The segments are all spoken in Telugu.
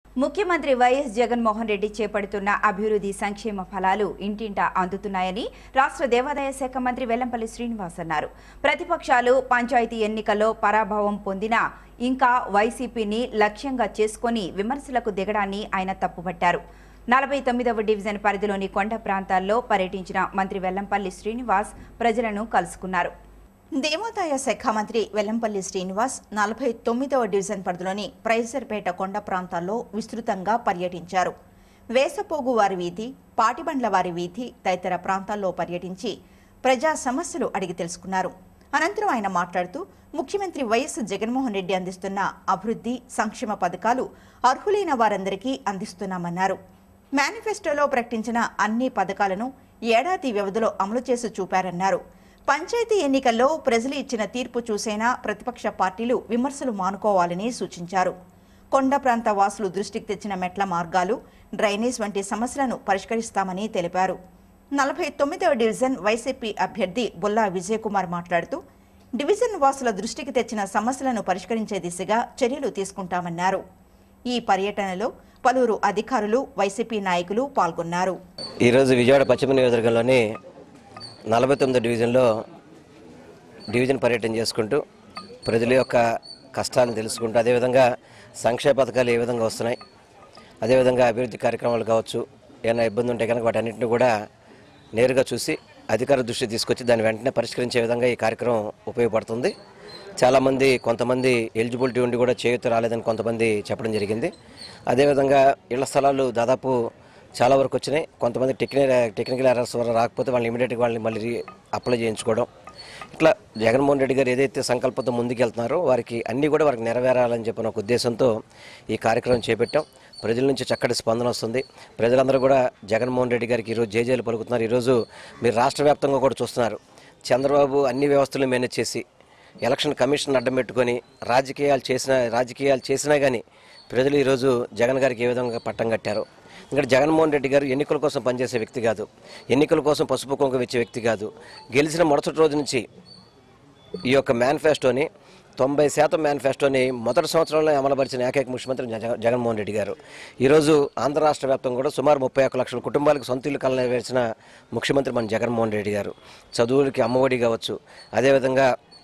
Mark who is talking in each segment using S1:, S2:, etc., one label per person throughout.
S1: ముఖ్యమంత్రి వైఎస్ జగన్మోహన్ రెడ్డి చేపడుతున్న అభివృద్ధి సంక్షేమ ఫలాలు ఇంటింటా అందుతున్నాయని రాష్ట్ర దేవాదాయ శాఖ మంత్రి వెల్లంపల్లి శ్రీనివాస్ అన్నారు ప్రతిపక్షాలు పంచాయతీ ఎన్నికల్లో పరాభవం పొందినా ఇంకా వైసీపీని లక్ష్యంగా చేసుకొని విమర్శలకు దిగడాన్ని ఆయన తప్పుపట్టారు నలభై తొమ్మిదవ డివిజన్ పరిధిలోని కొండ ప్రాంతాల్లో పర్యటించిన మంత్రి వెల్లంపల్లి శ్రీనివాస్ ప్రజలను కలుసుకున్నారు దేవాదాయ శాఖ మంత్రి వెల్లంపల్లి శ్రీనివాస్ నలభై తొమ్మిదవ డివిజన్ పరిధిలోని ప్రైజర్పేట కొండ ప్రాంతాల్లో విస్తృతంగా పర్యటించారు వేసపోగు వారి వీధి పాటిబండ్ల వారి వీధి తదితర ప్రాంతాల్లో పర్యటించి ప్రజా సమస్యలు అడిగి తెలుసుకున్నారు అనంతరం ఆయన మాట్లాడుతూ ముఖ్యమంత్రి వైఎస్ జగన్మోహన్ రెడ్డి అందిస్తున్న అభివృద్ధి సంక్షేమ పథకాలు అర్హులైన వారందరికీ అందిస్తున్నామన్నారు మేనిఫెస్టోలో ప్రకటించిన అన్ని పథకాలను ఏడాది వ్యవధిలో అమలు చేసి చూపారన్నారు పంచాయతీ ఎన్నికల్లో ప్రజలు ఇచ్చిన తీర్పు చూసైనా ప్రతిపక్ష పార్టీలు విమర్శలు మానుకోవాలని సూచించారు కొండ ప్రాంత వాసులు దృష్టికి తెచ్చిన మెట్ల మార్గాలు డ్రైనేజ్ వంటి సమస్యలను పరిష్కరిస్తామని తెలిపారు నలభై తొమ్మిదవ డివిజన్ వైసీపీ అభ్యర్థి బుల్లా విజయకుమార్ మాట్లాడుతూ డివిజన్ వాసుల దృష్టికి తెచ్చిన సమస్యలను పరిష్కరించే దిశగా చర్యలు తీసుకుంటామన్నారు ఈ పర్యటనలో పలువురు అధికారులు వైసీపీ నాయకులు పాల్గొన్నారు
S2: ఈరోజు విజయవాడ పశ్చిమ నియోజకవర్గంలోని నలభై తొమ్మిదో డివిజన్లో డివిజన్ పర్యటన చేసుకుంటూ ప్రజల యొక్క కష్టాలను తెలుసుకుంటూ అదేవిధంగా సంక్షేమ పథకాలు ఏ విధంగా వస్తున్నాయి అదేవిధంగా అభివృద్ధి కార్యక్రమాలు కావచ్చు ఏమైనా ఇబ్బంది ఉంటే కనుక వాటన్నింటిని కూడా నేరుగా చూసి అధికార దృష్టి తీసుకొచ్చి దాన్ని వెంటనే పరిష్కరించే విధంగా ఈ కార్యక్రమం ఉపయోగపడుతుంది చాలామంది కొంతమంది ఎలిజిబిలిటీ ఉండి కూడా చేయూత రాలేదని కొంతమంది చెప్పడం జరిగింది అదేవిధంగా ఇళ్ల స్థలాలు దాదాపు చాలా వరకు వచ్చినాయి కొంతమంది టెక్నికల్ టెక్నికల్ ఎర్రర్స్ వల్ల రాకపోతే వాళ్ళని ఇమీడియట్గా వాళ్ళని మళ్ళీ రీ- అప్లై చేయించుకోవడం ఇట్లా జగన్మోహన్ రెడ్డి గారు ఏదైతే సంకల్పంతో ముందుకెళ్తున్నారో వారికి అన్నీ కూడా వారికి నెరవేరాలని చెప్పిన ఒక ఉద్దేశంతో ఈ కార్యక్రమం చేపట్టాం ప్రజల నుంచి చక్కటి స్పందన వస్తుంది ప్రజలందరూ కూడా జగన్మోహన్ రెడ్డి గారికి ఈరోజు జేజేలు పలుకుతున్నారు ఈరోజు మీరు రాష్ట్ర వ్యాప్తంగా కూడా చూస్తున్నారు చంద్రబాబు అన్ని వ్యవస్థలు మేనేజ్ చేసి ఎలక్షన్ కమిషన్ అడ్డం పెట్టుకొని రాజకీయాలు చేసిన రాజకీయాలు చేసినా కానీ ప్రజలు ఈరోజు జగన్ గారికి ఏ విధంగా పట్టం కట్టారు ఇక్కడ జగన్మోహన్ రెడ్డి గారు ఎన్నికల కోసం పనిచేసే వ్యక్తి కాదు ఎన్నికల కోసం పసుపు కుంకుమ ఇచ్చే వ్యక్తి కాదు గెలిచిన మరుసటి రోజు నుంచి ఈ యొక్క మేనిఫెస్టోని తొంభై శాతం మేనిఫెస్టోని మొదటి సంవత్సరంలో అమలుపరిచిన ఏకైక ముఖ్యమంత్రి జగ- జగన్మోహన్ రెడ్డి గారు ఈరోజు ఆంధ్ర రాష్ట్ర వ్యాప్తంగా కూడా సుమారు ముప్పై ఒక్క లక్షల కుటుంబాలకు సొంత ఇల్లు కళ నెరవేర్చిన ముఖ్యమంత్రి మన జగన్మోహన్ రెడ్డి గారు చదువులకి అమ్మఒడి కావచ్చు అదేవిధంగా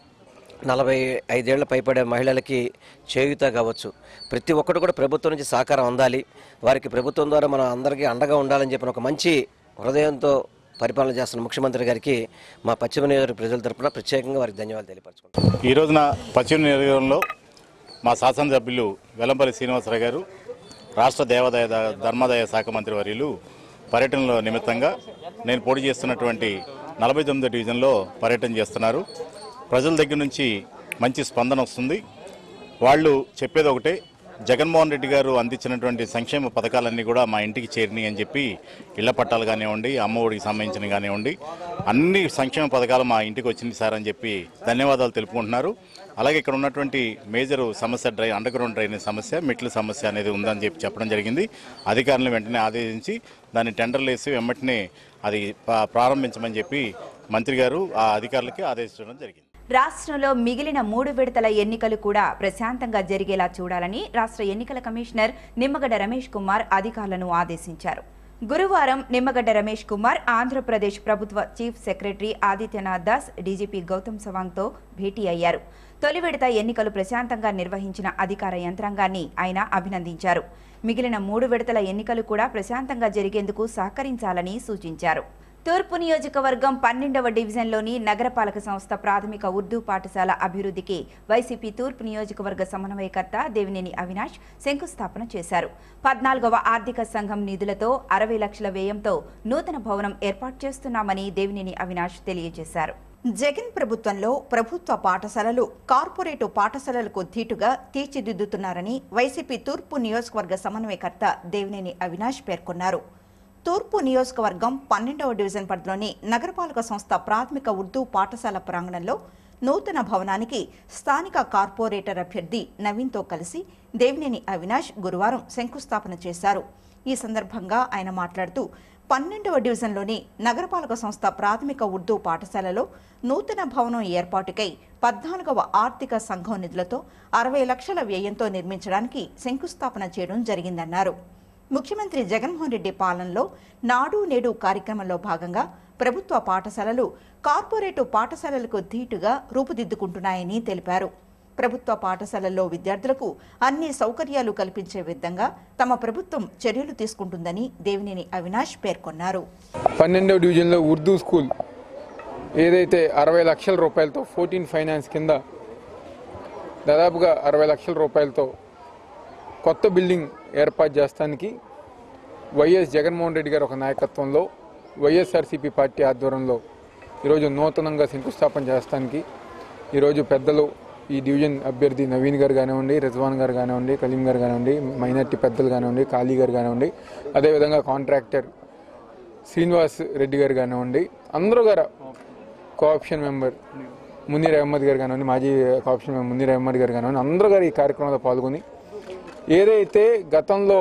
S2: నలభై ఐదేళ్ల పైపడే మహిళలకి చేయూత కావచ్చు ప్రతి ఒక్కటి కూడా ప్రభుత్వం నుంచి సహకారం అందాలి వారికి ప్రభుత్వం ద్వారా మనం అందరికీ అండగా ఉండాలని చెప్పిన ఒక మంచి హృదయంతో పరిపాలన చేస్తున్న ముఖ్యమంత్రి గారికి మా పశ్చిమ నియోజకవర్గ ప్రజల తరపున ప్రత్యేకంగా వారికి ధన్యవాదాలు తెలియపరచుకుంటాం
S3: ఈ రోజున పశ్చిమ నియోజకవర్గంలో మా శాసనసభ్యులు వెల్లంపల్లి శ్రీనివాసరావు గారు రాష్ట్ర దేవాదాయ ద- ధర్మాదాయ శాఖ మంత్రి వర్యులు పర్యటనలో నిమిత్తంగా నేను పోటీ చేస్తున్నటువంటి నలభై తొమ్మిదో డివిజన్లో పర్యటన చేస్తున్నారు ప్రజల దగ్గర నుంచి మంచి స్పందన వస్తుంది వాళ్ళు చెప్పేది ఒకటే జగన్మోహన్ రెడ్డి గారు అందించినటువంటి సంక్షేమ పథకాలన్నీ కూడా మా ఇంటికి చేరినాయి అని చెప్పి ఇళ్ల పట్టాలు కానివ్వండి అమ్మ ఒడికి సంబంధించిన కానివ్వండి అన్ని సంక్షేమ పథకాలు మా ఇంటికి వచ్చింది సార్ అని చెప్పి ధన్యవాదాలు తెలుపుకుంటున్నారు అలాగే ఇక్కడ ఉన్నటువంటి మేజర్ సమస్య డ్రై అండర్ గ్రౌండ్ డ్రైనేజ్ సమస్య మెట్ల సమస్య అనేది ఉందని చెప్పి చెప్పడం జరిగింది అధికారులను వెంటనే ఆదేశించి దాన్ని టెండర్లు వేసి వెంటనే అది పా- ప్రారంభించమని చెప్పి మంత్రి గారు ఆ అధికారులకి ఆదేశించడం జరిగింది
S1: రాష్ట్రంలో మిగిలిన మూడు విడతల ఎన్నికలు కూడా ప్రశాంతంగా జరిగేలా చూడాలని రాష్ట్ర ఎన్నికల కమిషనర్ నిమ్మగడ్డ రమేష్ కుమార్ అధికారులను ఆదేశించారు గురువారం నిమ్మగడ్డ రమేష్ కుమార్ ఆంధ్రప్రదేశ్ ప్రభుత్వ chief secretary Adityanath Das DGP Gautam సవాంగ్తో భేటీ అయ్యారు తొలి విడత ఎన్నికలు ప్రశాంతంగా నిర్వహించిన అధికార యంత్రాంగాన్ని ఆయన అభినందించారు మిగిలిన మూడు విడతల ఎన్నికలు కూడా ప్రశాంతంగా జరిగేందుకు సహకరించాలని సూచించారు తూర్పు నియోజకవర్గం పన్నెండవ డివిజన్లోని నగరపాలక సంస్థ ప్రాథమిక ఉర్దూ పాఠశాల అభివృద్ధికి వైసీపీ తూర్పు నియోజకవర్గ సమన్వయకర్త దేవినేని అవినాష్ శంకుస్థాపన చేశారు పద్నాలుగవ ఆర్థిక సంఘం నిధులతో అరవై లక్షల వ్యయంతో నూతన భవనం ఏర్పాటు చేస్తున్నామని దేవినేని అవినాష్ తెలియజేశారు జగన్ ప్రభుత్వంలో ప్రభుత్వ పాఠశాలలు కార్పొరేటు పాఠశాలలకు ధీటుగా తీర్చిదిద్దుతున్నారని వైసీపీ తూర్పు నియోజకవర్గ సమన్వయకర్త దేవినేని అవినాష్ పేర్కొన్నారు తూర్పు నియోజకవర్గం పన్నెండవ డివిజన్ పరిధిలోని నగరపాలక సంస్థ ప్రాథమిక ఉర్దూ పాఠశాల ప్రాంగణంలో
S4: నూతన భవనానికి స్థానిక కార్పొరేటర్ అభ్యర్థి నవీన్తో కలిసి దేవినేని అవినాష్ గురువారం శంకుస్థాపన చేశారు ఈ సందర్భంగా ఆయన మాట్లాడుతూ పన్నెండవ డివిజన్లోని నగరపాలక సంస్థ ప్రాథమిక ఉర్దూ పాఠశాలలో నూతన భవనం ఏర్పాటుకై పద్నాలుగవ ఆర్థిక సంఘం నిధులతో అరవై లక్షల వ్యయంతో నిర్మించడానికి శంకుస్థాపన చేయడం జరిగిందన్నారు ముఖ్యమంత్రి జగన్మోహన్ రెడ్డి పాలనలో నాడు నేడు కార్యక్రమంలో భాగంగా ప్రభుత్వ పాఠశాలలు కార్పొరేటు పాఠశాలలకు ధీటుగా రూపుదిద్దుకుంటున్నాయని తెలిపారు ప్రభుత్వ పాఠశాలల్లో విద్యార్థులకు అన్ని సౌకర్యాలు కల్పించే విధంగా తమ ప్రభుత్వం చర్యలు తీసుకుంటుందని దేవినేని అవినాష్ పేర్కొన్నారు
S5: పన్నెండవ డివిజన్లో ఉర్దూ స్కూల్ ఏదైతే అరవై లక్షల రూపాయలతో ఫోర్టీన్ ఫైనాన్స్ కింద దాదాపుగా అరవై లక్షల రూపాయలతో కొత్త బిల్డింగ్ ఏర్పాటు చేస్తానికి వైఎస్ జగన్మోహన్ రెడ్డి గారి ఒక నాయకత్వంలో వైఎస్ఆర్సీపీ పార్టీ ఆధ్వర్యంలో ఈరోజు నూతనంగా శంకుస్థాపన చేస్తానికి ఈరోజు పెద్దలు ఈ డివిజన్ అభ్యర్థి నవీన్ గారు కానివ్వండి రిజ్వాన్ గారు కానివ్వండి కలీం గారు కానివ్వండి మైనార్టీ పెద్దలు కానివ్వండి ఖాళీ గారు కానివ్వండి అదేవిధంగా కాంట్రాక్టర్ శ్రీనివాస్ రెడ్డి గారు కానివ్వండి అందరూ గారు కోఆప్షన్ మెంబర్ మునీర్ అహ్మద్ గారు కానివ్వండి మాజీ కోఆప్షన్ మెంబర్ మునీర్ అహ్మద్ గారు కానివ్వండి అందరూ గారు ఈ కార్యక్రమంలో పాల్గొని ఏదైతే గతంలో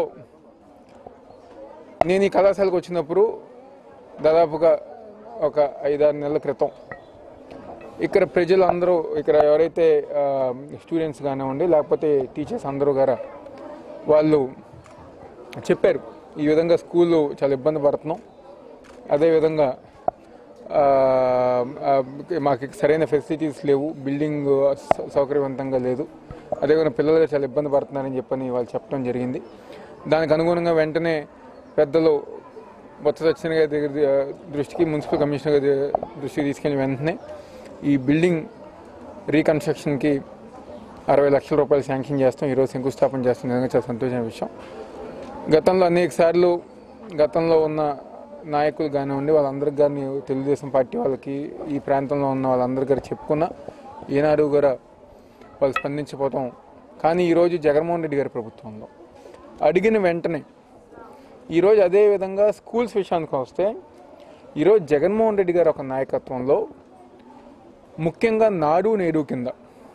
S5: నేను ఈ కళాశాలకు వచ్చినప్పుడు దాదాపుగా ఒక ఐదారు నెలల క్రితం ఇక్కడ ప్రజలు అందరూ ఇక్కడ ఎవరైతే స్టూడెంట్స్ కానివ్వండి లేకపోతే టీచర్స్ అందరూ గారా వాళ్ళు చెప్పారు ఈ విధంగా స్కూల్ చాలా ఇబ్బంది పడుతున్నాం అదేవిధంగా ఆ, ఆ, మాకు సరైన ఫెసిలిటీస్ లేవు బిల్డింగ్ సౌ- సౌకర్యవంతంగా లేదు అదేవిధంగా పిల్లలు చాలా ఇబ్బంది పడుతున్నారని చెప్పని వాళ్ళు చెప్పడం జరిగింది దానికి అనుగుణంగా వెంటనే పెద్దలు బొత్స సత్యనారాయణ గారి దగ్గర దృష్టికి మున్సిపల్ కమిషనర్ గారి దృష్టికి తీసుకెళ్లిన వెంటనే ఈ బిల్డింగ్ రీకన్స్ట్రక్షన్కి అరవై లక్షల రూపాయలు శాంక్షన్ చేస్తాం ఈరోజు శంకుస్థాపన చేస్తాం నిజంగా చాలా సంతోషమైన విషయం గతంలో అనేక సార్లు గతంలో ఉన్న నాయకులు కానివ్వండి వాళ్ళందరికీ కానీ తెలుగుదేశం పార్టీ వాళ్ళకి ఈ ప్రాంతంలో ఉన్న వాళ్ళందరికీ గారు చెప్పుకున్నా ఈనాడు కూడా వాళ్ళు స్పందించిపోతాం కానీ ఈరోజు జగన్మోహన్ రెడ్డి గారి ప్రభుత్వంలో అడిగిన వెంటనే ఈరోజు అదే విధంగా స్కూల్స్ విషయానికి వస్తే ఈరోజు జగన్మోహన్ రెడ్డి గారి ఒక నాయకత్వంలో ముఖ్యంగా నాడు నేడు కింద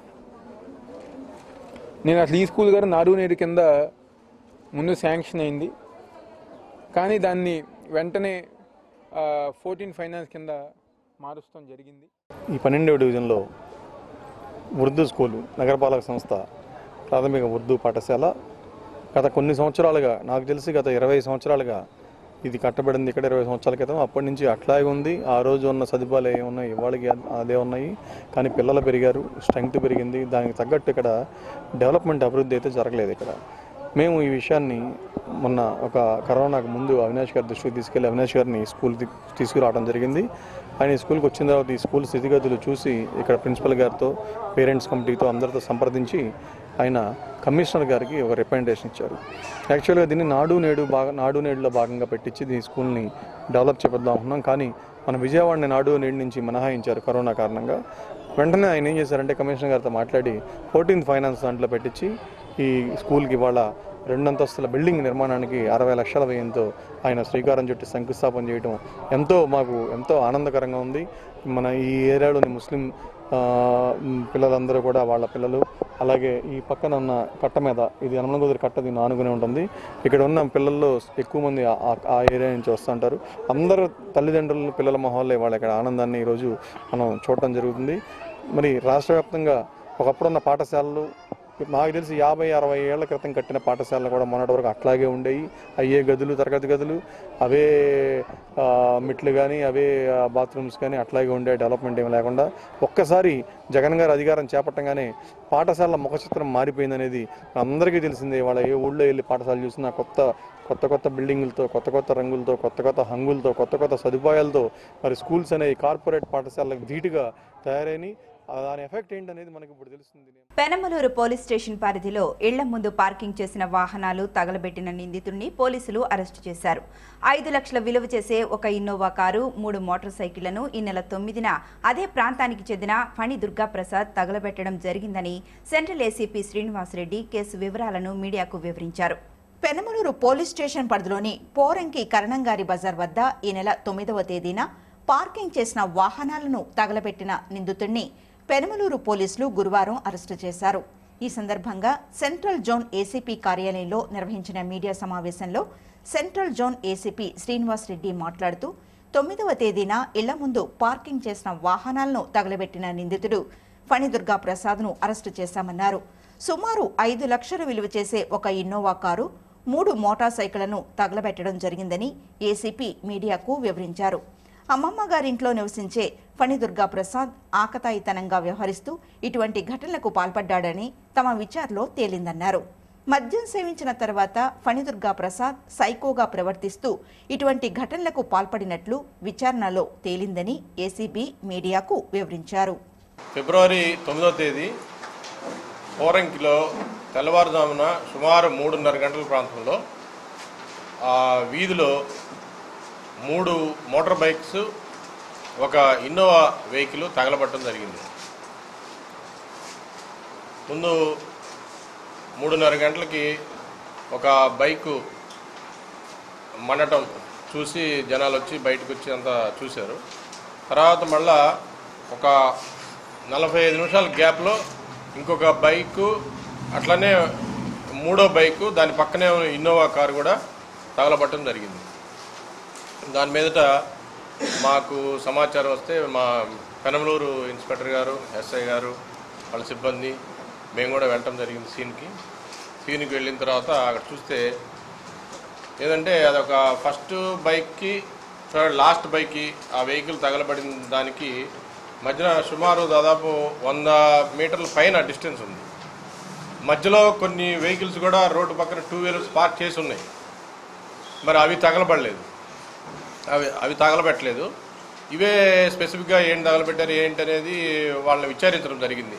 S5: నేను అసలు ఈ స్కూల్ గారు నాడు నేడు కింద ముందు శాంక్షన్ అయింది కానీ దాన్ని వెంటనే ఫోర్టీన్ ఫైనాన్స్ కింద మారుస్తాం జరిగింది
S6: ఈ పన్నెండవ డివిజన్లో ఉర్దూ స్కూలు నగరపాలక సంస్థ ప్రాథమిక ఉర్దూ పాఠశాల గత కొన్ని సంవత్సరాలుగా నాకు తెలిసి గత ఇరవై సంవత్సరాలుగా ఇది కట్టబడింది ఇక్కడ ఇరవై సంవత్సరాల క్రితం అప్పటి నుంచి అట్లాగే ఉంది ఆ రోజు ఉన్న సదుపాయాలు ఏమి ఉన్నాయి ఇవాళకి అదే ఉన్నాయి కానీ పిల్లలు పెరిగారు స్ట్రెంగ్త్ పెరిగింది దానికి తగ్గట్టు ఇక్కడ డెవలప్మెంట్ అభివృద్ధి అయితే జరగలేదు ఇక్కడ మేము ఈ విషయాన్ని మొన్న ఒక కరోనాకు ముందు అవినాష్ గారి దృష్టికి తీసుకెళ్లి అవినాష్ గారిని స్కూల్ తీసుకురావడం జరిగింది ఆయన ఈ స్కూల్కి వచ్చిన తర్వాత ఈ స్కూల్ స్థితిగతులు చూసి ఇక్కడ ప్రిన్సిపల్ గారితో పేరెంట్స్ కమిటీతో అందరితో సంప్రదించి ఆయన కమిషనర్ గారికి ఒక రికమెండేషన్ ఇచ్చారు యాక్చువల్గా దీన్ని నాడు నేడు బాగా నాడు నేడులో భాగంగా పెట్టించి ఈ స్కూల్ని డెవలప్ చేద్దాం అనుకున్నాం కానీ మన విజయవాడని నాడు నేడు నుంచి మినహాయించారు కరోనా కారణంగా వెంటనే ఆయన ఏం చేశారంటే కమిషనర్ గారితో మాట్లాడి ఫోర్టీన్త్ ఫైనాన్స్ దాంట్లో పెట్టించి ఈ స్కూల్కి ఇవాళ రెండంతస్తుల బిల్డింగ్ నిర్మాణానికి అరవై లక్షల వ్యయంతో ఆయన శ్రీకారం చుట్టి శంకుస్థాపన చేయడం ఎంతో మాకు ఎంతో ఆనందకరంగా ఉంది మన ఈ ఏరియాలోని ముస్లిం ఆ, మ్, పిల్లలందరూ కూడా వాళ్ళ పిల్లలు అలాగే ఈ పక్కన ఉన్న కట్ట మీద ఇది హనుమనగుదిరి కట్ట దీన్ని ఆనుకునే ఉంటుంది ఇక్కడ ఉన్న పిల్లల్లో ఎక్కువ మంది ఆ- ఆ- ఆ ఏరియా నుంచి వస్తుంటారు అందరూ తల్లిదండ్రులు పిల్లల మొహాల్లో వాళ్ళ ఇక్కడ ఆనందాన్ని ఈరోజు మనం చూడటం జరుగుతుంది మరి రాష్ట్ర వ్యాప్తంగా ఒకప్పుడున్న పాఠశాలలు నాకు తెలిసి యాభై అరవై ఏళ్ల క్రితం కట్టిన పాఠశాలలు కూడా మొన్నటి వరకు అట్లాగే ఉండేవి అయ్యే గదులు తరగతి గదులు అవే ఆ, మెట్లు కానీ అవే బాత్రూమ్స్ కానీ అట్లాగే ఉండే డెవలప్మెంట్ ఏమి లేకుండా ఒక్కసారి జగన్ గారు అధికారం చేపట్టంగానే పాఠశాలల ముఖ చిత్రం మారిపోయిందనేది అందరికీ తెలిసిందే వాళ్ళ ఏ ఊళ్ళో వెళ్ళి పాఠశాల చూసినా కొత్త కొత్త కొత్త బిల్డింగులతో కొత్త కొత్త రంగులతో కొత్త కొత్త హంగులతో కొత్త కొత్త సదుపాయాలతో మరి స్కూల్స్ అనేవి కార్పొరేట్ పాఠశాలకు ధీటుగా తయారైనవి ఆ దాని ఎఫెక్ట్ ఏంటనేది మనకి ఇప్పుడు తెలుస్తుంది
S1: పెనమలూరు పోలీస్ స్టేషన్ పరిధిలో ఇళ్ల ముందు పార్కింగ్ చేసిన వాహనాలు తగలబెట్టిన నిందితుడిని పోలీసులు అరెస్టు చేశారు ఐదు లక్షల విలువ చేసే ఒక ఇన్నోవా కారు మూడు మోటార్ సైకిళ్లను ఈ నెల తొమ్మిదిన అదే ప్రాంతానికి చెందిన ఫణి దుర్గాప్రసాద్ తగలబెట్టడం జరిగిందని సెంట్రల్ ఏసీపీ శ్రీనివాసరెడ్డి కేసు వివరాలను మీడియాకు వివరించారు
S4: పెనమలూరు పోలీస్ స్టేషన్ పరిధిలోని పోరంకి కరణంగారి బజార్ వద్ద ఈ నెల తొమ్మిదవ తేదీన పార్కింగ్ చేసిన వాహనాలను తగలబెట్టిన నిందితుడిని పెనమలూరు పోలీసులు గురువారం అరెస్టు చేశారు ఈ సందర్భంగా సెంట్రల్ జోన్ ఏసీపీ కార్యాలయంలో నిర్వహించిన మీడియా సమావేశంలో central zone ACP Srinivas Reddy మాట్లాడుతూ తొమ్మిదవ తేదీన ఇళ్ల ముందు పార్కింగ్ చేసిన వాహనాలను తగలబెట్టిన నిందితుడు ఫణిదుర్గా ప్రసాద్ను అరెస్టు చేశామన్నారు సుమారు ఐదు లక్షలు విలువ చేసే ఒక ఇన్నోవా కారు మూడు మోటార్ సైకిళ్లను తగలబెట్టడం జరిగిందని ఏసీపీ మీడియాకు వివరించారు అమ్మమ్మ గారింట్లో నివసించే ఫణిదుర్గా ప్రసాద్ ఆకతాయితనంగా వ్యవహరిస్తూ ఇటువంటి ఘటనలకు పాల్పడ్డాడని తమ విచారణలో తేలిందన్నారు మద్యం సేవించిన తర్వాత ఫణిదుర్గా ప్రసాద్ సైకోగా ప్రవర్తిస్తూ ఇటువంటి ఘటనలకు పాల్పడినట్లు విచారణలో తేలిందని ఏసీబీ మీడియాకు వివరించారు
S7: ఫిబ్రవరి తొమ్మిదో తేదీ పోరంకిలో తెల్లవారుజామున సుమారు మూడున్నర గంటల ప్రాంతంలో ఆ వీధిలో మూడు మోటార్ బైక్స్ ఒక ఇన్నోవా వెహికల్ తగలబట్టడం జరిగింది ముందు మూడున్నర గంటలకి ఒక బైకు మండటం చూసి జనాలు వచ్చి బయటకు వచ్చి అంతా చూశారు తర్వాత మళ్ళా ఒక నలభై ఐదు నిమిషాల గ్యాప్లో ఇంకొక బైకు అట్లనే మూడో బైకు దాని పక్కనే ఉన్న ఇన్నోవా కారు కూడా తగలబట్టడం జరిగింది దాని మీదట మాకు సమాచారం వస్తే మా పెనమలూరు ఇన్స్పెక్టర్ గారు ఎస్ఐ గారు వాళ్ళ సిబ్బంది మేము కూడా వెళ్ళటం జరిగింది సీన్కి సీన్కి వెళ్ళిన తర్వాత అక్కడ చూస్తే ఏదంటే అదొక ఫస్ట్ బైక్కి థర్డ్ లాస్ట్ బైక్కి ఆ వెహికల్ తగలబడిన దానికి మధ్యన సుమారు దాదాపు వంద మీటర్ల పైన డిస్టెన్స్ ఉంది మధ్యలో కొన్ని వెహికల్స్ కూడా రోడ్డు పక్కన టూ వీలర్స్ పార్క్ చేసి ఉన్నాయి మరి అవి తగలబడలేదు అవి అవి తగలబెట్టలేదు ఇవే స్పెసిఫిక్గా ఏం తగలబెట్టారు ఏంటి అనేది వాళ్ళని విచారించడం జరిగింది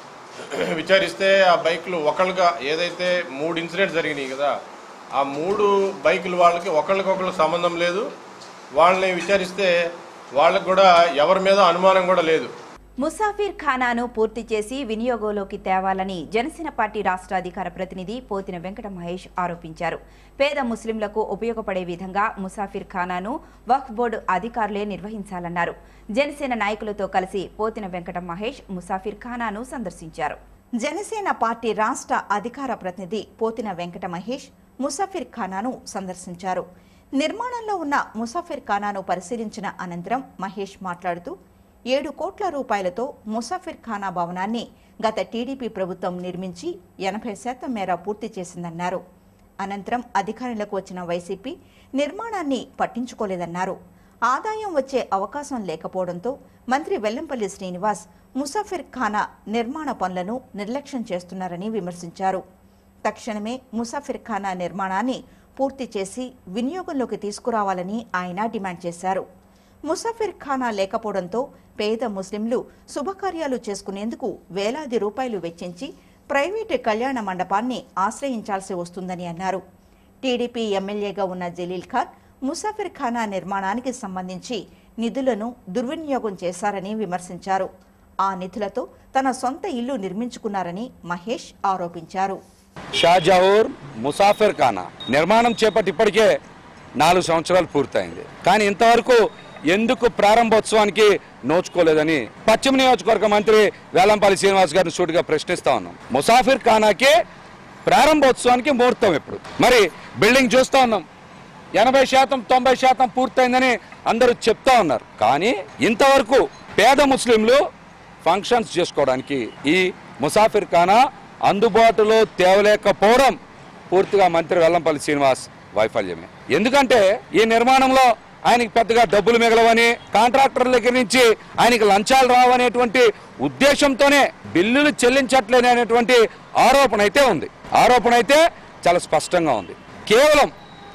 S7: విచారిస్తే ఆ బైకులు ఒకళ్ళుగా ఏదైతే మూడు ఇన్సిడెంట్స్ జరిగినాయి కదా ఆ మూడు బైకులు వాళ్ళకి ఒకళ్ళకొకళ్ళు సంబంధం లేదు వాళ్ళని విచారిస్తే వాళ్ళకి కూడా ఎవరి మీద అనుమానం కూడా లేదు
S1: ముసాఫిర్ ఖానాను పూర్తి చేసి వినియోగంలోకి తేవాలని జనసేన పార్టీ రాష్ట్ర అధికార ప్రతినిధి పోతిన వెంకట మహేష్ ఆరోపించారు పేద ముస్లింలకు ఉపయోగపడే విధంగా ముసాఫిర్ ఖానాను వక్ఫ్ బోర్డు అధికారులే నిర్వహించాలన్నారు జనసేన నాయకులతో కలిసి పోతిన వెంకట మహేష్ ముసాఫిర్ ఖానాను సందర్శించారు
S4: జనసేన పార్టీ రాష్ట్ర అధికార ప్రతినిధి పోతిన వెంకట మహేష్ ముసాఫిర్ ఖానాను సందర్శించారు నిర్మాణంలో ఉన్న ముసాఫిర్ ఖానాను పరిశీలించిన అనంతరం మహేష్ మాట్లాడుతూ ఏడు కోట్ల రూపాయలతో ముసాఫిర్ ఖానా భవనాన్ని గత టీడీపీ ప్రభుత్వం నిర్మించి ఎనభై శాతం మేర పూర్తి చేసిందన్నారు అనంతరం అధికారంలోకి వచ్చిన వైసీపీ నిర్మాణాన్ని పట్టించుకోలేదన్నారు ఆదాయం వచ్చే అవకాశం లేకపోవడంతో మంత్రి వెల్లంపల్లి శ్రీనివాస్ ముసాఫిర్ ఖానా నిర్మాణ పనులను నిర్లక్ష్యం చేస్తున్నారని విమర్శించారు తక్షణమే ముసాఫిర్ ఖానా నిర్మాణాన్ని పూర్తి చేసి వినియోగంలోకి తీసుకురావాలని ఆయన డిమాండ్ చేశారు ముసాఫిర్ ఖానా లేకపోవడంతో పేద ముస్లింలు శుభకార్యాలు చేసుకునేందుకు వేలాది రూపాయలు వెచ్చించి ప్రైవేటు కళ్యాణ మండపాన్ని ఆశ్రయించాల్సి వస్తుందని అన్నారు టీడీపీ ఎమ్మెల్యేగా ఉన్న జలీల్ ఖాన్ ముసాఫిర్ ఖానా నిర్మాణానికి సంబంధించి నిధులను దుర్వినియోగం చేశారని విమర్శించారు ఆ నిధులతో తన సొంత ఇల్లు నిర్మించుకున్నారని మహేష్ ఆరోపించారు
S8: షాజాహూర్ ముసాఫిర్ ఖానా నిర్మాణం చేపట్టి ఇప్పటికే నాలుగు సంవత్సరాలు పూర్తయింది కానీ ఇంతవరకు ఎందుకు ప్రారంభోత్సవానికి నోచుకోలేదని పశ్చిమ నియోజకవర్గ మంత్రి వేలంపల్లి శ్రీనివాస్ గారిని సూటిగా ప్రశ్నిస్తా ఉన్నాం ముసాఫిర్ ఖానాకి ప్రారంభోత్సవానికి ముహూర్తం ఎప్పుడు మరి బిల్డింగ్ చూస్తా ఉన్నాం ఎనభై శాతం తొంభై శాతం పూర్తయిందని అందరూ చెప్తా ఉన్నారు కానీ ఇంతవరకు పేద ముస్లింలు ఫంక్షన్స్ చేసుకోవడానికి ఈ ముసాఫిర్ ఖానా అందుబాటులో తేవలేకపోవడం పూర్తిగా మంత్రి వెల్లంపల్లి శ్రీనివాస్ వైఫల్యమే ఎందుకంటే ఈ నిర్మాణంలో ఆయనకి పెద్దగా డబ్బులు మిగలవని కాంట్రాక్టర్ల దగ్గర నుంచి ఆయనకి లంచాలు రావనేటువంటి ఉద్దేశంతోనే బిల్లులు చెల్లించట్లేని అనేటువంటి ఆరోపణ అయితే ఉంది ఆరోపణ అయితే చాలా స్పష్టంగా ఉంది కేవలం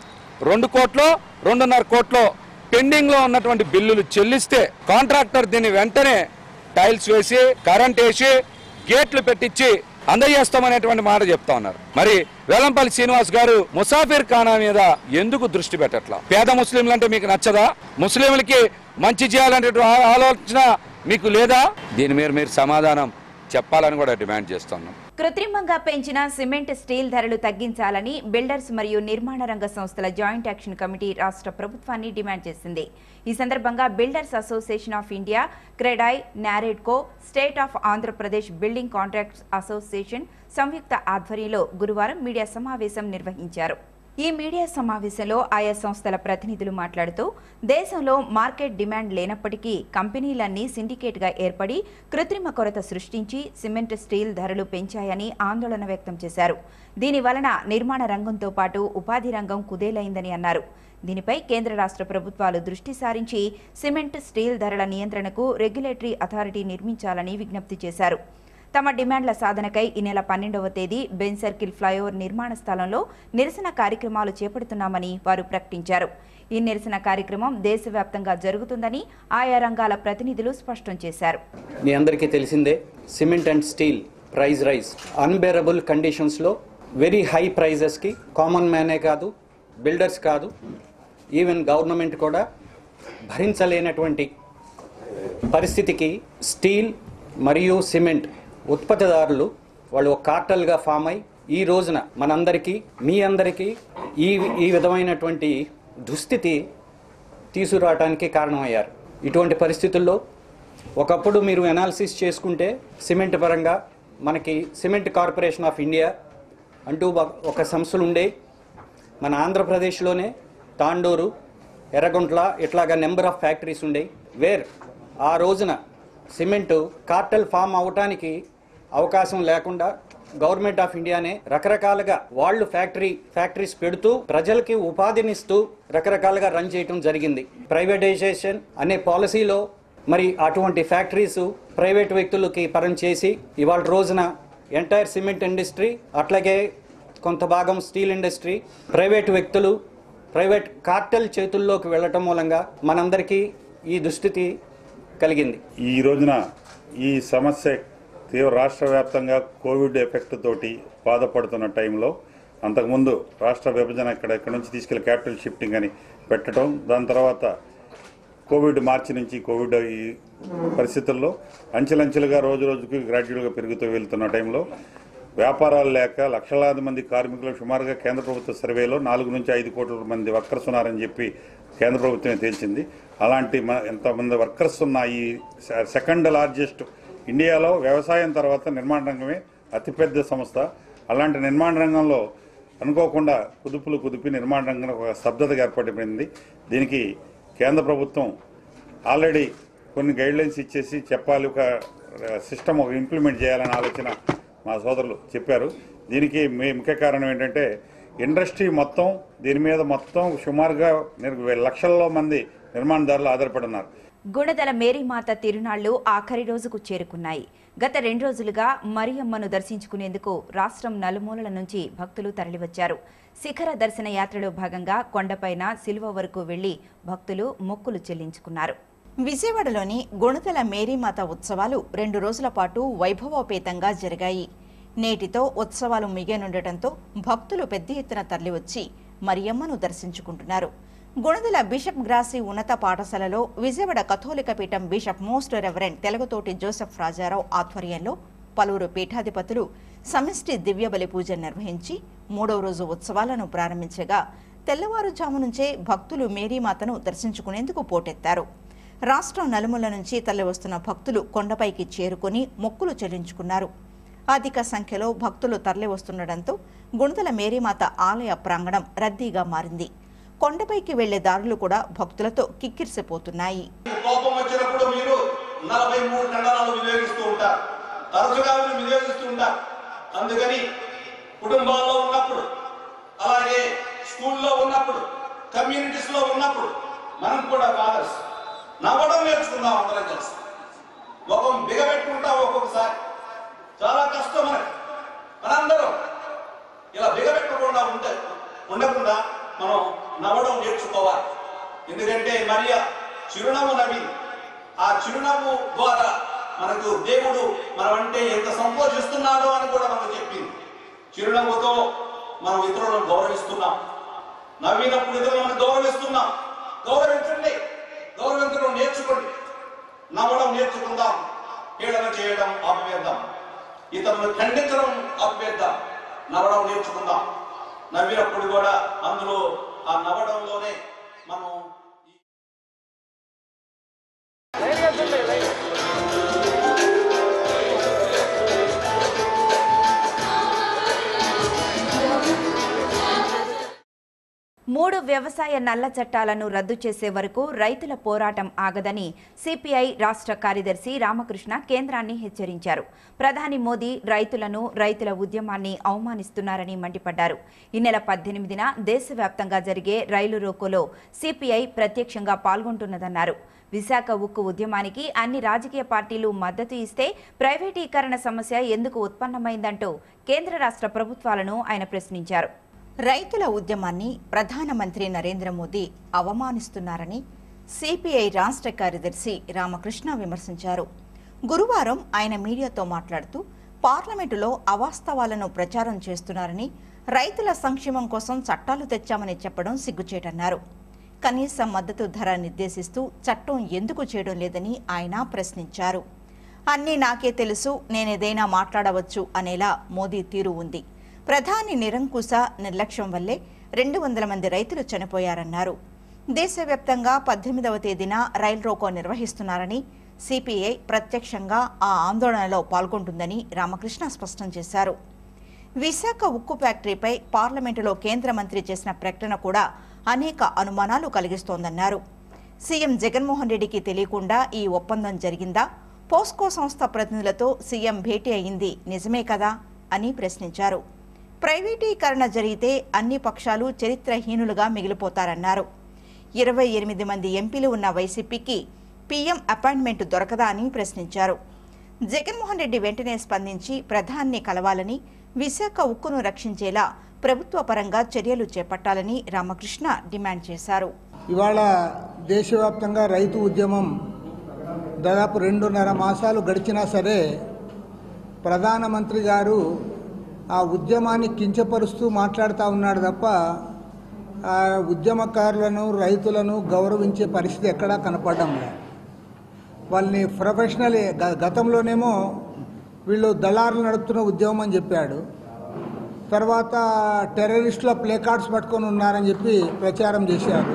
S8: రెండు కోట్లు రెండున్నర కోట్లు పెండింగ్లో ఉన్నటువంటి బిల్లులు చెల్లిస్తే కాంట్రాక్టర్ దీన్ని వెంటనే టైల్స్ వేసి కరెంట్ వేసి గేట్లు పెట్టించి అందజేస్తామనేటువంటి మాట చెప్తా ఉన్నారు మరి వేలంపల్లి శ్రీనివాస్ గారు ముసాఫిర్ ఖానా మీద ఎందుకు దృష్టి పెట్టట్లా పేద ముస్లింలు అంటే మీకు నచ్చదా ముస్లింలకి మంచి చేయాలనేటువంటి ఆ- ఆలోచన మీకు లేదా దీని మీద మీరు సమాధానం చెప్పాలని కూడా డిమాండ్ చేస్తున్నాం
S1: కృత్రిమంగా పెంచిన సిమెంట్ స్టీల్ ధరలు తగ్గించాలని బిల్డర్స్ మరియు నిర్మాణ రంగ సంస్థల జాయింట్ యాక్షన్ కమిటీ రాష్ట్ర ప్రభుత్వాన్ని డిమాండ్ చేసింది ఈ సందర్భంగా builders association of India CREDAI NAREDCO state of Andhra Pradesh building contracts association సంయుక్త ఆధ్వర్యంలో గురువారం మీడియా సమావేశం నిర్వహించారు ఈ మీడియా సమావేశంలో ఆయా సంస్థల ప్రతినిధులు మాట్లాడుతూ దేశంలో మార్కెట్ డిమాండ్ లేనప్పటికీ కంపెనీలన్నీ సిండికేట్గా ఏర్పడి కృత్రిమ కొరత సృష్టించి సిమెంట్ స్టీల్ ధరలు పెంచాయని ఆందోళన వ్యక్తం చేశారు దీని వలన నిర్మాణ రంగంతో పాటు ఉపాధి రంగం కుదేలైందని అన్నారు దీనిపై కేంద్ర రాష్ట్ర ప్రభుత్వాలు దృష్టి సారించి సిమెంట్ స్టీల్ ధరల నియంత్రణకు రెగ్యులేటరీ అథారిటీ నిర్మించాలని విజ్ఞప్తి చేశారు తమ డిమాండ్ల సాధనకై ఈ నెల పన్నెండవ తేదీ బెన్ సర్కిల్ ఫ్లైఓవర్ నిర్మాణ స్థలంలో నిరసన కార్యక్రమాలు చేపడుతున్నామని వారు ప్రకటించారు ఈ నిరసన కార్యక్రమం దేశవ్యాప్తంగా జరుగుతుందని ఆయా రంగాల ప్రతినిధులు స్పష్టం చేశారు
S9: మీ అందరికీ తెలిసిందే cement and steel price rise unbearable కండిషన్స్లో వెరీ హై ప్రైజెస్కి కామన్ మ్యానే కాదు బిల్డర్స్ కాదు ఈవెన్ గవర్నమెంట్ కూడా భరించలేనటువంటి పరిస్థితికి స్టీల్ మరియు సిమెంట్ ఉత్పత్తిదారులు వాళ్ళు ఒక కార్టల్గా ఫామ్ అయి ఈ రోజున మనందరికీ మీ అందరికీ ఈ ఈ విధమైనటువంటి దుస్థితి తీసుకురావడానికి కారణమయ్యారు ఇటువంటి పరిస్థితుల్లో ఒకప్పుడు మీరు ఎనాలిసిస్ చేసుకుంటే సిమెంట్ పరంగా మనకి సిమెంట్ కార్పొరేషన్ ఆఫ్ ఇండియా అంటూ ఒక- ఒక సంస్థలు ఉండే మన ఆంధ్రప్రదేశ్లోనే తాండూరు ఎర్రగుంట్ల ఇట్లాగా నెంబర్ ఆఫ్ ఫ్యాక్టరీస్ ఉండేవి వేర్ ఆ రోజున సిమెంటు కార్టల్ ఫామ్ అవటానికి అవకాశం లేకుండా గవర్నమెంట్ ఆఫ్ ఇండియానే రకరకాలుగా వాళ్ళు ఫ్యాక్టరీ ఫ్యాక్టరీస్ పెడుతూ ప్రజలకి ఉపాధినిస్తూ రకరకాలుగా రన్ చేయటం జరిగింది ప్రైవేటైజేషన్ అనే పాలసీలో మరి అటువంటి ఫ్యాక్టరీస్ ప్రైవేట్ వ్యక్తులకి పరం చేసి ఇవాళ రోజున ఎంటైర్ సిమెంట్ ఇండస్ట్రీ అట్లాగే కొంత భాగం స్టీల్ ఇండస్ట్రీ ప్రైవేట్ వ్యక్తులు ప్రైవేట్ కార్టెల్ చేతుల్లోకి వెళ్ళటం మూలంగా మనందరికీ ఈ దుస్థితి కలిగింది
S10: ఈ రోజున ఈ సమస్య తీవ్ర రాష్ట్ర వ్యాప్తంగా కోవిడ్ ఎఫెక్ట్ తోటి బాధపడుతున్న టైంలో అంతకుముందు రాష్ట్ర విభజన ఇక్కడ ఇక్కడ నుంచి తీసుకెళ్లి క్యాపిటల్ షిఫ్టింగ్ అని పెట్టడం దాని తర్వాత కోవిడ్ మార్చి నుంచి కోవిడ్ ఈ పరిస్థితుల్లో అంచెలంచెలుగా రోజు రోజుకి గ్రాడ్యుయేట్గా పెరుగుతూ వెళ్తున్న టైంలో వ్యాపారాలు లేక లక్షలాది మంది కార్మికులు సుమారుగా కేంద్ర ప్రభుత్వ సర్వేలో నాలుగు నుంచి ఐదు కోట్ల మంది వర్కర్స్ ఉన్నారని చెప్పి కేంద్ర ప్రభుత్వమే తేల్చింది అలాంటి మ- ఎంతమంది వర్కర్స్ ఉన్న ఈ సె- సెకండ్ లార్జెస్ట్ ఇండియాలో వ్యవసాయం తర్వాత నిర్మాణ రంగమే అతిపెద్ద సంస్థ అలాంటి నిర్మాణ రంగంలో అనుకోకుండా కుదుపులు కుదిపి నిర్మాణ రంగంలో ఒక స్తబ్దత ఏర్పడిపోయింది దీనికి కేంద్ర ప్రభుత్వం ఆల్రెడీ కొన్ని గైడ్లైన్స్ ఇచ్చేసి చెప్పాలి ఒక సిస్టమ్ ఒక ఇంప్లిమెంట్ చేయాలని ఆలోచన మా సోదరులు చెప్పారు దీనికి మే ముఖ్య కారణం ఏంటంటే ఇండస్ట్రీ మొత్తం దీని మీద మొత్తం సుమారుగా నిర్- లక్షల్లో మంది నిర్మాణదారులు ఆధారపడి ఉన్నారు
S1: గుణదల మేరీమాత తిరునాళ్లు ఆఖరి రోజుకు చేరుకున్నాయి గత రెండు రోజులుగా మరియమ్మను దర్శించుకునేందుకు రాష్ట్రం నలుమూలల నుంచి భక్తులు తరలివచ్చారు శిఖర దర్శన యాత్రలో భాగంగా కొండపైన సిలువ వరకు వెళ్లి భక్తులు మొక్కులు చెల్లించుకున్నారు
S4: విజయవాడలోని గుణతల మేరీమాత ఉత్సవాలు రెండు రోజుల పాటు వైభవోపేతంగా జరిగాయి నేటితో ఉత్సవాలు మిగనుండటంతో భక్తులు పెద్ద ఎత్తున తరలివచ్చి మరియమ్మను దర్శించుకుంటున్నారు గుణదల బిషప్ గ్రాసి ఉన్నత పాఠశాలలో విజయవాడ కథోలిక పీఠం బిషప్ మోస్ట్ రెవరెండ్ తెలుగుతోటి జోసెఫ్ రాజారావు ఆధ్వర్యంలో పలువురు పీఠాధిపతులు సమిష్టి దివ్యబలి పూజ నిర్వహించి మూడవ రోజు ఉత్సవాలను ప్రారంభించగా తెల్లవారుజాము నుంచే భక్తులు మేరీమాతను దర్శించుకునేందుకు పోటెత్తారు రాష్ట్రం నలుమూల నుంచి తరలివస్తున్న భక్తులు కొండపైకి చేరుకుని మొక్కులు చెల్లించుకున్నారు అధిక సంఖ్యలో భక్తులు తరలివస్తుండటంతో గుణదల మేరీమాత ఆలయ ప్రాంగణం రద్దీగా మారింది కొండపైకి వెళ్లే దారులు కూడా భక్తులతో కిక్కిరిసిపోతున్నాయి
S11: కోపం వచ్చినప్పుడు మీరు నలభై మూడు ఖండనాలు వినియోగిస్తూ ఉంటారు తరచుగా మీరు వినియోగిస్తూ ఉంటారు అందుకని కుటుంబాల్లో ఉన్నప్పుడు అలాగే స్కూల్లో ఉన్నప్పుడు కమ్యూనిటీస్ లో ఉన్నప్పుడు మనం కూడా ఫాదర్స్ నవ్వడం నేర్చుకుందాం అందరం కలిసి ముఖం బిగబెట్టుకుంటాం ఒక్కొక్కసారి చాలా కష్టం మనకి మనందరం ఇలా బిగబెట్టకుండా ఉంటే ఉండకుండా మనం నవ్వడం నేర్చుకోవాలి ఎందుకంటే మరియా చిరునవ్వు నవ్వింది ఆ చిరునవ్వు ద్వారా మనకు దేవుడు మనం అంటే ఎంత సంతోషిస్తున్నాడో అని కూడా మనకు చెప్పింది చిరునవ్వుతో మనం ఇతరులను గౌరవిస్తున్నాం నవ్వినప్పుడు ఇతరులను గౌరవిస్తున్నాం గౌరవించండి గౌరవించడం నేర్చుకోండి నవ్వడం నేర్చుకుందాం హేళన చేయడం ఆపివేద్దాం ఇతరులను ఖండించడం ఆపేద్దాం నవ్వడం నేర్చుకుందాం నవ్వినప్పుడు కూడా అందులో ఆ నవ్వడంలోనే మనం
S1: మూడు వ్యవసాయ నల్ల చట్టాలను రద్దు చేసే వరకు రైతుల పోరాటం ఆగదని సిపిఐ రాష్ట్ర కార్యదర్శి రామకృష్ణ కేంద్రాన్ని హెచ్చరించారు ప్రధాని మోదీ రైతులను రైతుల ఉద్యమాన్ని అవమానిస్తున్నారని మండిపడ్డారు ఈ నెల పద్దెనిమిదిన దేశవ్యాప్తంగా జరిగే రైలు రోకోలో సిపిఐ ప్రత్యక్షంగా పాల్గొంటున్నదన్నారు విశాఖ ఉక్కు ఉద్యమానికి అన్ని రాజకీయ పార్టీలు మద్దతు ఇస్తే ప్రైవేటీకరణ సమస్య ఎందుకు ఉత్పన్నమైందంటూ కేంద్ర రాష్ట్ర ప్రభుత్వాలను ఆయన ప్రశ్నించారు
S4: రైతుల ఉద్యమాన్ని ప్రధానమంత్రి నరేంద్ర మోదీ అవమానిస్తున్నారని సిపిఐ రాష్ట్ర కార్యదర్శి రామకృష్ణ విమర్శించారు గురువారం ఆయన మీడియాతో మాట్లాడుతూ పార్లమెంటులో అవాస్తవాలను ప్రచారం చేస్తున్నారని రైతుల సంక్షేమం కోసం చట్టాలు తెచ్చామని చెప్పడం సిగ్గుచేటన్నారు కనీస మద్దతు ధర నిర్దేశిస్తూ చట్టం ఎందుకు చేయడం లేదని ఆయన ప్రశ్నించారు అన్నీ నాకే తెలుసు నేనేదైనా మాట్లాడవచ్చు అనేలా మోదీ తీరు ఉంది ప్రధాని నిరంకుశ నిర్లక్ష్యం వల్లే రెండు వందల మంది రైతులు చనిపోయారన్నారు దేశవ్యాప్తంగా పద్దెనిమిదవ తేదీన రైల్ రోకో నిర్వహిస్తున్నారని సిపిఐ ప్రత్యక్షంగా ఆ ఆందోళనలో పాల్గొంటుందని రామకృష్ణ స్పష్టం చేశారు విశాఖ ఉక్కు ఫ్యాక్టరీపై పార్లమెంటులో కేంద్ర మంత్రి చేసిన ప్రకటన కూడా అనేక అనుమానాలు కలిగిస్తోందన్నారు సీఎం జగన్మోహన్ రెడ్డికి తెలియకుండా ఈ ఒప్పందం జరిగిందా పోస్కో సంస్థ ప్రతినిధులతో సీఎం భేటీ అయింది నిజమే కదా అని ప్రశ్నించారు ప్రైవేటీకరణ జరిగితే అన్ని పక్షాలు చరిత్రహీనులుగా మిగిలిపోతారన్నారు ఇరవై ఎనిమిది మంది ఎంపీలు ఉన్న వైసీపీకి పీఎం అపాయింట్మెంట్ దొరకదా అని ప్రశ్నించారు జగన్మోహన్ రెడ్డి వెంటనే స్పందించి ప్రధాన్ని కలవాలని విశాఖ ఉక్కును రక్షించేలా ప్రభుత్వ పరంగా చర్యలు చేపట్టాలని రామకృష్ణ డిమాండ్ చేశారు
S12: ఇవాళ దేశవ్యాప్తంగా రైతు ఉద్యమం దాదాపు రెండున్నర మాసాలు గడిచినా సరే ప్రధానమంత్రి గారు ఆ ఉద్యమాన్ని కించపరుస్తూ మాట్లాడుతూ ఉన్నాడు తప్ప ఆ ఉద్యమకారులను రైతులను గౌరవించే పరిస్థితి ఎక్కడా కనపడడం లేదు వాళ్ళని ప్రొఫెషనల్ గ- గతంలోనేమో వీళ్ళు దళారులు నడుపుతున్న ఉద్యమం అని చెప్పాడు తర్వాత టెర్రరిస్టుల ప్లే కార్డ్స్ పట్టుకొని ఉన్నారని చెప్పి ప్రచారం చేశారు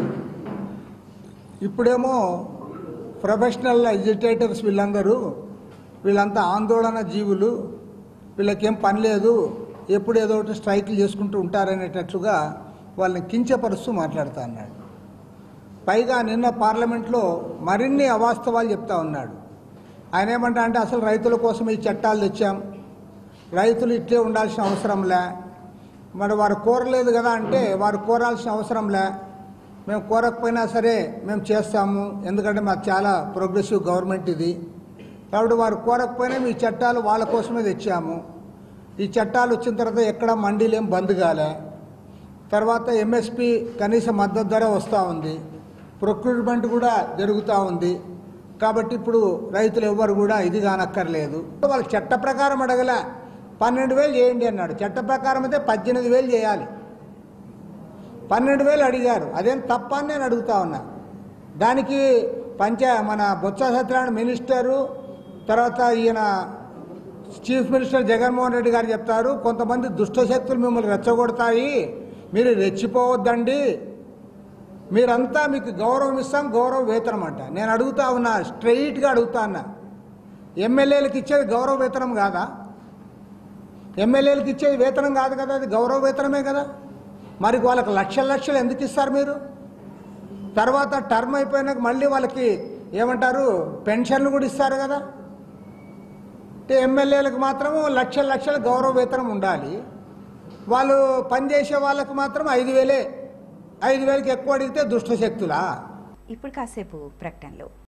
S12: ఇప్పుడేమో ప్రొఫెషనల్ ఎడ్యుకేటర్స్ వీళ్ళందరూ వీళ్ళంతా ఆందోళన జీవులు వీళ్ళకేం పని లేదు ఎప్పుడు ఏదో ఒకటి స్ట్రైకులు చేసుకుంటూ ఉంటారనేటట్లుగా వాళ్ళని కించపరుస్తూ మాట్లాడుతూ అన్నాడు పైగా నిన్న పార్లమెంట్లో మరిన్ని అవాస్తవాలు చెప్తా ఉన్నాడు ఆయన ఏమంటా అంటే అసలు రైతుల కోసం ఈ చట్టాలు తెచ్చాం రైతులు ఇట్లే ఉండాల్సిన అవసరంలే మరి వారు కోరలేదు కదా అంటే వారు కోరాల్సిన అవసరంలే మేము కోరకపోయినా సరే మేము చేస్తాము ఎందుకంటే మాకు చాలా ప్రోగ్రెసివ్ గవర్నమెంట్ ఇది కాబట్టి వారు కోరకపోయినా మీ చట్టాలు వాళ్ళ కోసమే తెచ్చాము ఈ చట్టాలు వచ్చిన తర్వాత ఎక్కడ మండీలు ఏం బంద్ కాలే తర్వాత ఎంఎస్పి కనీస మద్దతు ధర వస్తూ ఉంది ప్రొక్యూర్మెంట్ కూడా జరుగుతూ ఉంది కాబట్టి ఇప్పుడు రైతులు ఎవ్వరు కూడా ఇది కానక్కర్లేదు వాళ్ళు చట్ట ప్రకారం అడగలే పన్నెండు వేలు చేయండి అన్నాడు చట్ట ప్రకారం అయితే పద్దెనిమిది వేలు చేయాలి పన్నెండు వేలు అడిగారు అదేం తప్ప అని నేను అడుగుతా ఉన్నా దానికి పంచా మన బొత్స సత్యనారాయణ మినిస్టరు తర్వాత ఈయన చీఫ్ మినిస్టర్ జగన్మోహన్ రెడ్డి గారు చెప్తారు కొంతమంది దుష్టశక్తులు మిమ్మల్ని రెచ్చగొడతాయి మీరు రెచ్చిపోవద్దండి మీరంతా మీకు గౌరవం ఇస్తాం గౌరవ వేతనం అంట నేను అడుగుతా ఉన్నా స్ట్రైట్గా అడుగుతా ఉన్నా ఎమ్మెల్యేలకు ఇచ్చేది గౌరవ వేతనం కాదా ఎమ్మెల్యేలకు ఇచ్చేది వేతనం కాదు కదా అది గౌరవ వేతనమే కదా మరి వాళ్ళకి లక్షల లక్షలు ఎందుకు ఇస్తారు మీరు తర్వాత టర్మ్ అయిపోయినాక మళ్ళీ వాళ్ళకి ఏమంటారు పెన్షన్లు కూడా ఇస్తారు కదా అంటే ఎమ్మెల్యేలకు మాత్రం లక్షల లక్షల గౌరవ వేతనం ఉండాలి వాళ్ళు పనిచేసే వాళ్ళకు మాత్రం ఐదు వేలే ఐదు వేలకి ఎక్కువ అడిగితే దుష్టశక్తులా
S1: ఇప్పుడు కాసేపు ప్రకటనలు